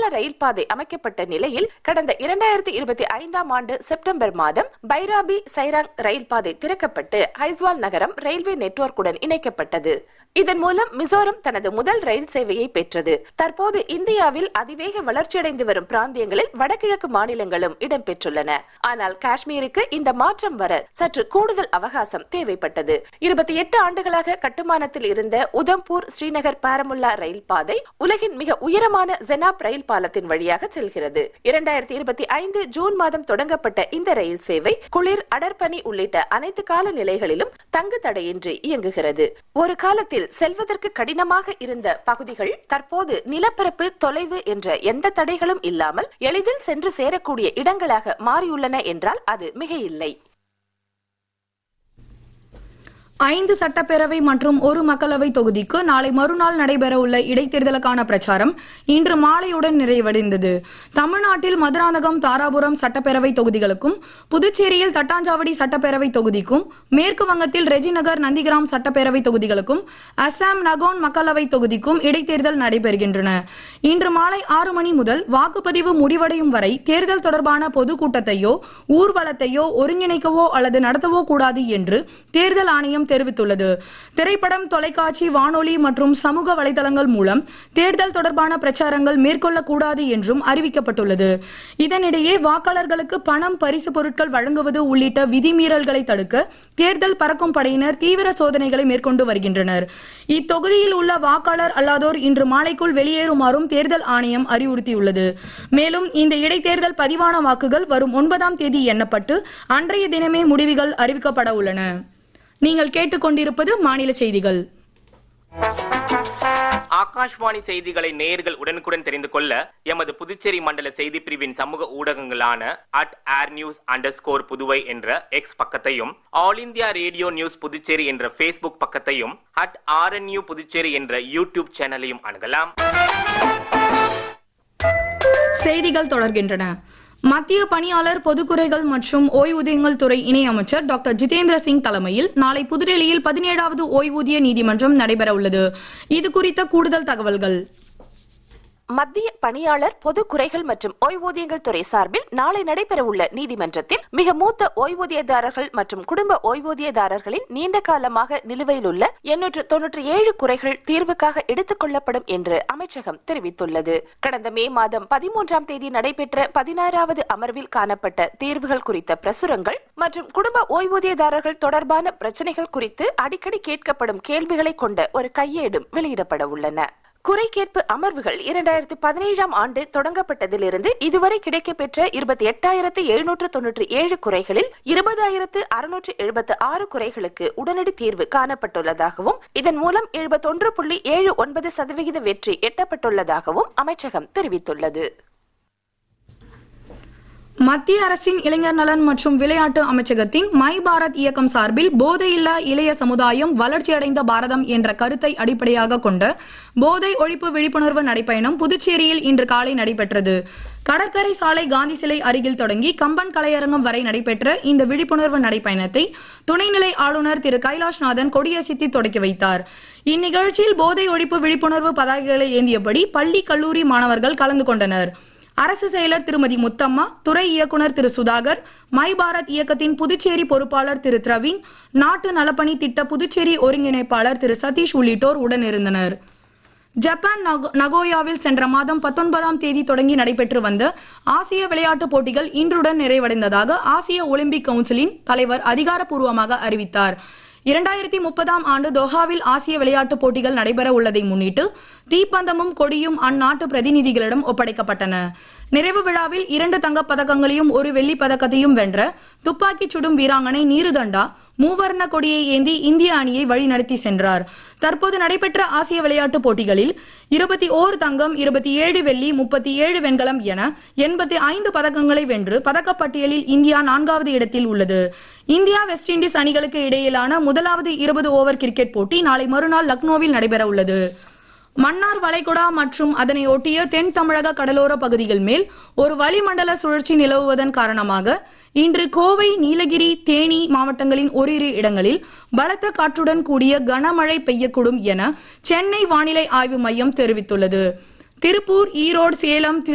நீள ரயில் பாதை அமைக்கப்பட்ட நிலையில் கடந்த இரண்டாயிரத்தி இருபத்தி ஐந்தாம் ஆண்டு செப்டம்பர் மாதம் பைராபி சைராங் ரயில் பாதை திறக்கப்பட்டு ஐஸ்வால் நகரம் ரயில்வே நெட்வொர்க்குடன் இணைக்கப்பட்டது இதன் மூலம் மிசோரம் தனது முதல் ரயில் சேவையை பெற்றது தற்போது இந்தியாவில் அதிவேக வளர்ச்சியடைந்து வரும் பிராந்தியங்களில் வடகிழக்கு மாநிலங்களும் இடம்பெற்றுள்ளன ஆனால் காஷ்மீருக்கு இந்த மாற்றம் வர சற்று கூடுதல் அவகாசம் தேவைப்பட்டது இருபத்தி எட்டு ஆண்டுகளாக கட்டுமானத்தில் இருந்த உதம்பூர் ஸ்ரீநகர் பாரமுல்லா ரயில் பாதை உலகின் மிக உயரமான ஜெனாப் ரயில் பாலத்தின் வழியாக செல்கிறது இரண்டாயிரத்தி இருபத்தி ஐந்து ஜூன் மாதம் தொடங்கப்பட்ட இந்த ரயில் சேவை குளிர் அடர்பனி உள்ளிட்ட அனைத்து கால நிலைகளிலும் தங்கு தடையின்றி இயங்குகிறது ஒரு காலத்தில் செல்வதற்கு கடினமாக இருந்த பகுதிகள் தற்போது நிலப்பரப்பு தொலைவு என்ற எந்த தடைகளும் இல்லாமல் எளிதில் சென்று சேரக்கூடிய இடங்களாக மாறியுள்ளன என்றால் அது மிகையில்லை ஐந்து சட்டப்பேரவை மற்றும் ஒரு மக்களவை தொகுதிக்கு நாளை மறுநாள் நடைபெறவுள்ள இடைத்தேர்தலுக்கான பிரச்சாரம் இன்று மாலையுடன் நிறைவடைந்தது தமிழ்நாட்டில் மதுராந்தகம் தாராபுரம் சட்டப்பேரவை தொகுதிகளுக்கும் புதுச்சேரியில் தட்டாஞ்சாவடி சட்டப்பேரவை தொகுதிக்கும் மேற்கு வங்கத்தில் ரெஜிநகர் நந்திகிராம் சட்டப்பேரவை தொகுதிகளுக்கும் அசாம் நகோன் மக்களவை தொகுதிக்கும் இடைத்தேர்தல் நடைபெறுகின்றன இன்று மாலை ஆறு மணி முதல் வாக்குப்பதிவு முடிவடையும் வரை தேர்தல் தொடர்பான பொதுக்கூட்டத்தையோ ஊர்வலத்தையோ ஒருங்கிணைக்கவோ அல்லது நடத்தவோ கூடாது என்று தேர்தல் ஆணையம் தெரிவித்துள்ளது திரைப்படம் தொலைக்காட்சி வானொலி மற்றும் சமூக வலைதளங்கள் மூலம் தேர்தல் தொடர்பான பிரச்சாரங்கள் மேற்கொள்ளக்கூடாது என்றும் அறிவிக்கப்பட்டுள்ளது இதனிடையே வாக்காளர்களுக்கு பணம் பரிசு பொருட்கள் வழங்குவது உள்ளிட்ட விதிமீறல்களை தடுக்க தேர்தல் பறக்கும் படையினர் தீவிர சோதனைகளை மேற்கொண்டு வருகின்றனர் இத்தொகுதியில் உள்ள வாக்காளர் அல்லாதோர் இன்று மாலைக்குள் வெளியேறுமாறும் தேர்தல் ஆணையம் அறிவுறுத்தியுள்ளது மேலும் இந்த இடைத்தேர்தல் பதிவான வாக்குகள் வரும் ஒன்பதாம் தேதி எண்ணப்பட்டு அன்றைய தினமே முடிவுகள் அறிவிக்கப்பட உள்ளன நீங்கள் கேட்டுக்கொண்டிருப்பது மாநில செய்திகள் ஆகாஷ்வாணி செய்திகளை நேயர்கள் உடனுக்குடன் தெரிந்து கொள்ள எமது புதுச்சேரி மண்டல செய்தி பிரிவின் சமூக ஊடகங்களான at air news underscore Puduvai என்ற எக்ஸ் பக்கத்தையும் All India Radio news Puducherry என்ற ஃபேஸ்புக் பக்கத்தையும் அட் ஆர்என்யூ புதுச்சேரி என்ற யூடியூப் சேனலையும் அணுகலாம் செய்திகள் தொடர்கின்றன மத்திய பணியாளர் பொதுக்குறைகள் மற்றும் ஓய்வூதியங்கள் துறை இணையமைச்சர் டாக்டர் ஜிதேந்திர சிங் தலைமையில் நாளை புதுடெல்லியில் பதினேழாவது ஓய்வூதிய நீதிமன்றம் நடைபெற உள்ளது இது குறித்த கூடுதல் தகவல்கள் மத்திய பணியாளர் பொது குறைகள் மற்றும் ஓய்வூதியங்கள் துறை சார்பில் நாளை நடைபெறவுள்ள நீதிமன்றத்தில் மிக மூத்த ஓய்வூதியதாரர்கள் மற்றும் குடும்ப ஓய்வூதியதாரர்களின் நீண்ட காலமாக நிலுவையில் உள்ள எண்ணூற்று தொன்னூற்றி ஏழு குறைகள் தீர்வுக்காக எடுத்துக் கொள்ளப்படும் என்று அமைச்சகம் தெரிவித்துள்ளது கடந்த மே மாதம் பதிமூன்றாம் தேதி நடைபெற்ற பதினாறாவது அமர்வில் காணப்பட்ட தீர்வுகள் குறித்த பிரசுரங்கள் மற்றும் குடும்ப ஓய்வூதியதாரர்கள் தொடர்பான பிரச்சனைகள் குறித்து அடிக்கடி கேட்கப்படும் கேள்விகளை கொண்ட ஒரு கையேடும் வெளியிடப்பட உள்ளன குறை கேட்பு அமர்வுகள் இரண்டாயிரத்தி பதினேழாம் ஆண்டு தொடங்கப்பட்டதிலிருந்து இதுவரை கிடைக்கப்பெற்ற இருபத்தி எட்டாயிரத்து எழுநூற்று தொன்னூற்றி ஏழு குறைகளில் இருபதாயிரத்து அறுநூற்று எழுபத்து ஆறு குறைகளுக்கு உடனடி தீர்வு காணப்பட்டுள்ளதாகவும் இதன் மூலம் எழுபத்தொன்று புள்ளி ஏழு ஒன்பது சதவிகித வெற்றி எட்டப்பட்டுள்ளதாகவும் அமைச்சகம் தெரிவித்துள்ளது மத்திய அரசின் இளைஞர் நலன் மற்றும் விளையாட்டு அமைச்சகத்தின் மை பாரத் இயக்கம் சார்பில் போதையில்லா இளைய சமுதாயம் வளர்ச்சியடைந்த பாரதம் என்ற கருத்தை அடிப்படையாக கொண்ட போதை ஒழிப்பு விழிப்புணர்வு நடைப்பயணம் புதுச்சேரியில் இன்று காலை நடைபெற்றது கடற்கரை சாலை காந்தி சிலை அருகில் தொடங்கி கம்பன் கலையரங்கம் வரை நடைபெற்ற இந்த விழிப்புணர்வு நடைப்பயணத்தை துணைநிலை ஆளுநர் திரு கைலாஷ்நாதன் கொடியசைத்து தொடக்கி வைத்தார் இந்நிகழ்ச்சியில் போதை ஒழிப்பு விழிப்புணர்வு பதாகைகளை ஏந்தியபடி பள்ளி கல்லூரி மாணவர்கள் கலந்து கொண்டனர் அரசு செயலர் திருமதி முத்தம்மா துறை இயக்குனர் திரு சுதாகர் மை பாரத் இயக்கத்தின் புதுச்சேரி பொறுப்பாளர் திரு பிரவீன் நாட்டு நலப்பணி திட்ட புதுச்சேரி ஒருங்கிணைப்பாளர் திரு சதீஷ் உள்ளிட்டோர் உடனிருந்தனர் ஜப்பான் நகோ- நகோயாவில் சென்ற மாதம் பத்தொன்பதாம் தேதி தொடங்கி நடைபெற்று வந்த ஆசிய விளையாட்டுப் போட்டிகள் இன்றுடன் நிறைவடைந்ததாக ஆசிய ஒலிம்பிக் கவுன்சிலின் தலைவர் அதிகாரப்பூர்வமாக அறிவித்தார் இரண்டாயிரத்தி முப்பதாம் ஆண்டு தோஹாவில் ஆசிய விளையாட்டுப் போட்டிகள் நடைபெற உள்ளதை முன்னிட்டு தீப்பந்தமும் கொடியும் அந்நாட்டு பிரதிநிதிகளிடம் ஒப்படைக்கப்பட்டன நிறைவு விழாவில் இரண்டு தங்கப் பதக்கங்களையும் ஒரு வெள்ளிப் பதக்கத்தையும் வென்ற துப்பாக்கிச் சுடும் வீராங்கனை நீருதண்டா மூவர்ண கொடியை ஏந்தி இந்திய அணியை வழிநடத்தி சென்றார் தற்போது நடைபெற்ற ஆசிய விளையாட்டுப் போட்டிகளில் இருபத்தி ஓர் தங்கம் இருபத்தி ஏழு வெள்ளி முப்பத்தி ஏழு வெண்கலம் என எண்பத்தி ஐந்து பதக்கங்களை வென்று பதக்கப்பட்டியலில் இந்தியா நான்காவது இடத்தில் உள்ளது இந்தியா வெஸ்ட் இண்டீஸ் அணிகளுக்கு இடையிலான முதலாவது இருபது ஓவர் கிரிக்கெட் போட்டி நாளை மறுநாள் லக்னோவில் நடைபெற உள்ளது மன்னார் வளைகுடா மற்றும் அதனை ஒட்டிய தென் தமிழக கடலோர பகுதிகள் மேல் ஒரு வளிமண்டல சுழற்சி நிலவுவதன் காரணமாக இன்று கோவை நீலகிரி தேனி மாவட்டங்களின் ஓரிரு இடங்களில் பலத்த காற்றுடன் கூடிய கனமழை பெய்யக்கூடும் என சென்னை வானிலை ஆய்வு மையம் தெரிவித்துள்ளது திருப்பூர் ஈரோடு சேலம்